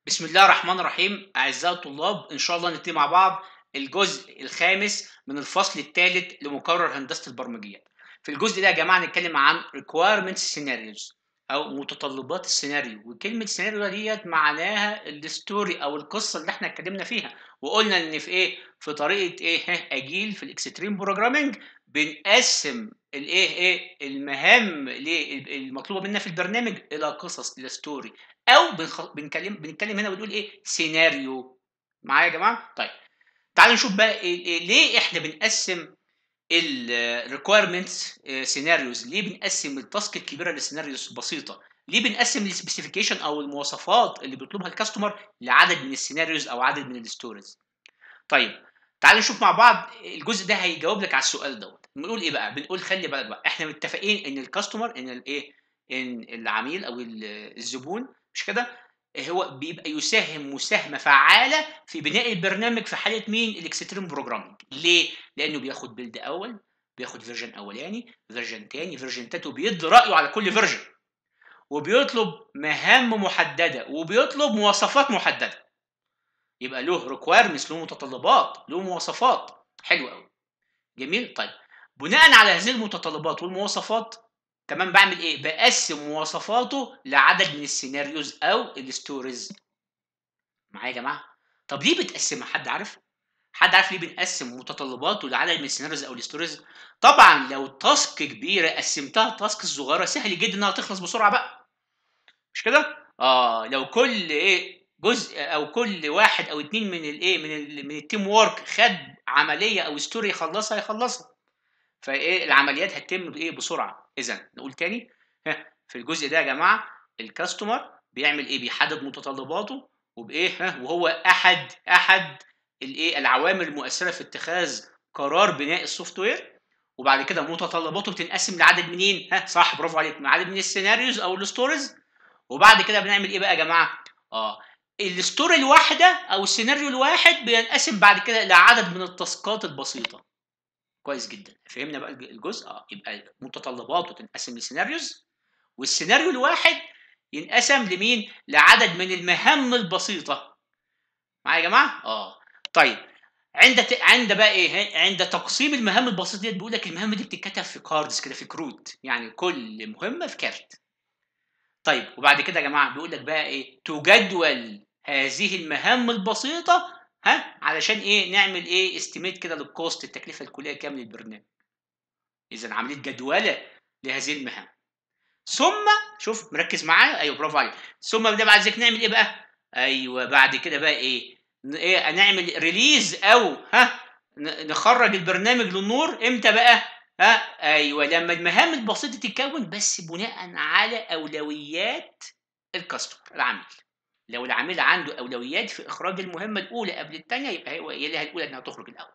بسم الله الرحمن الرحيم أعزائي الطلاب إن شاء الله نبتدي مع بعض الجزء الخامس من الفصل الثالث لمقرر هندسة البرمجيات. في الجزء ده يا جماعة نتكلم عن requirements scenarios أو متطلبات السيناريو وكلمة سيناريو ديت معناها الستوري أو القصة اللي احنا اتكلمنا فيها وقلنا إن في إيه في طريقة إيه ها أجيل في الإكستريم بروجرامينج بنقسم الايه ايه المهام اللي المطلوبه منا في البرنامج الى قصص الى ستوري او بنخ... بنتكلم بنتكلم هنا بنقول ايه سيناريو معايا يا جماعه طيب تعالوا نشوف بقى إيه إيه ليه احنا بنقسم الريكويرمنتس سيناريوز ليه بنقسم التاسك الكبيره لسيناريوز بسيطه ليه بنقسم السبيسيفيكيشن او المواصفات اللي بيطلبها الكاستمر لعدد من السيناريوز او عدد من الستوريز طيب تعالوا نشوف مع بعض الجزء ده هيجاوب لك على السؤال دوت بنقول ايه بقى بنقول خلي بالك بقى احنا متفقين ان الكاستمر ان الايه ان العميل او الزبون مش كده هو بيبقى يساهم مساهمه فعاله في بناء البرنامج في حاله مين الاكستريم بروجرامنج ليه لانه بياخد بيلد اول بياخد فيرجن اولاني فيرجن تاني فيرجن تالت وبيدي رايه على كل فيرجن وبيطلب مهام محدده وبيطلب مواصفات محدده يبقى له ريكويرمنتس له متطلبات له مواصفات حلو قوي جميل طيب بناء على هذه المتطلبات والمواصفات تمام بعمل ايه بقسم مواصفاته لعدد من السيناريوز او الستوريز معايا يا جماعه طب ليه بتقسمها حد عارف حد عارف ليه بنقسم متطلباته لعدد من السيناريوز او الستوريز طبعا لو تاسك كبيره قسمتها تاسك صغيره سهل جدا انها تخلص بسرعه بقى مش كده اه لو كل ايه جزء او كل واحد او اتنين من الايه من ال من التيم وورك خد عمليه او ستوري يخلصها يخلصها فايه العمليات هتتم بايه بسرعه اذا نقول تاني ها في الجزء ده يا جماعه الكاستمر بيعمل ايه بيحدد متطلباته وبايه ها وهو احد احد الايه العوامل المؤثره في اتخاذ قرار بناء السوفت وير وبعد كده متطلباته بتنقسم لعدد منين ها صح برافو عليك عدد من السيناريوز او الستوريز وبعد كده بنعمل ايه بقى يا جماعه اه الستوري الواحده او السيناريو الواحد بينقسم بعد كده لعدد من التاسكات البسيطه كويس جدا فهمنا بقى الجزء اه يبقى متطلباته تنقسم لسيناريوز والسيناريو الواحد ينقسم لمين لعدد من المهام البسيطه معايا يا جماعه اه طيب عند ت... عند بقى ايه عند تقسيم المهام البسيطه ديت بيقول لك المهام دي بتتكتب في كاردز كده في كروت يعني كل مهمه في كارت طيب وبعد كده يا جماعه بيقول لك بقى ايه تجدول هذه المهام البسيطه ها علشان ايه نعمل ايه استيميت كده للكوست التكلفه الكليه كام للبرنامج اذا عمليه جدوله لهذه المهام ثم شوف مركز معايا ايوه برافو عليك ثم ده بعد ذلك نعمل ايه بقى ايوه بعد كده بقى ايه ايه نعمل ريليز او ها نخرج البرنامج للنور امتى بقى ها ايوه لما المهام البسيطه تتكون بس بناء على اولويات الكاستمر العميل لو العميل عنده اولويات في اخراج المهمه الاولى قبل الثانيه يبقى هو هي اللي الاولى انها تخرج الاول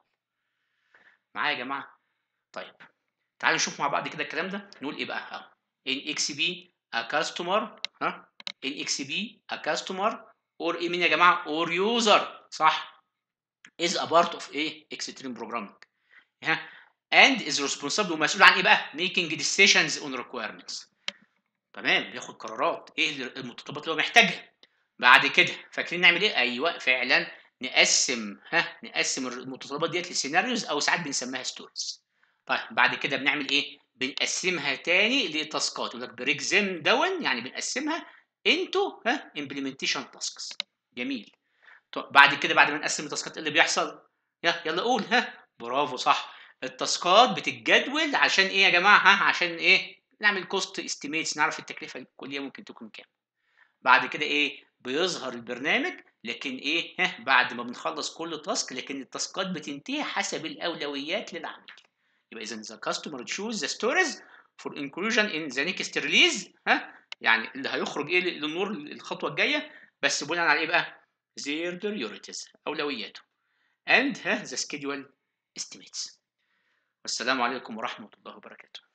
معايا يا جماعه طيب تعالوا نشوف مع بعض كده الكلام ده نقول ايه بقى اهو ان اكس بي ا كاستمر ها ان اكس بي ا كاستمر اور ايه مين يا جماعه اور يوزر صح is a part of ايه extreme programming ها and is responsible ومسؤول عن ايه بقى making decisions on requirements تمام بياخد قرارات ايه المتطلبات اللي هو محتاجها بعد كده فاكرين نعمل ايه ايوه فعلا نقسم ها نقسم المتطلبات ديت لسيناريوز او ساعات بنسميها ستوريز طيب بعد كده بنعمل ايه بنقسمها تاني لتاسكات يقول لك بريك زم داون يعني بنقسمها انتو ها امبلمنتيشن تاسكس جميل طب بعد كده بعد ما نقسم التاسكات اللي بيحصل يلا يلا قول ها برافو صح التاسكات بتتجدول عشان ايه يا جماعه ها عشان ايه نعمل كوست استيميتس نعرف التكلفه الكليه ممكن تكون كام بعد كده ايه بيظهر البرنامج لكن ايه ها بعد ما بنخلص كل تاسك لكن التاسكات بتنتهي حسب الاولويات للعميل يبقى اذا the customer choose the stories for inclusion in the next release ها يعني اللي هيخرج ايه للنور الخطوه الجايه بس بناء على ايه بقى their priorities اولوياته and ها the schedule estimates والسلام عليكم ورحمه الله وبركاته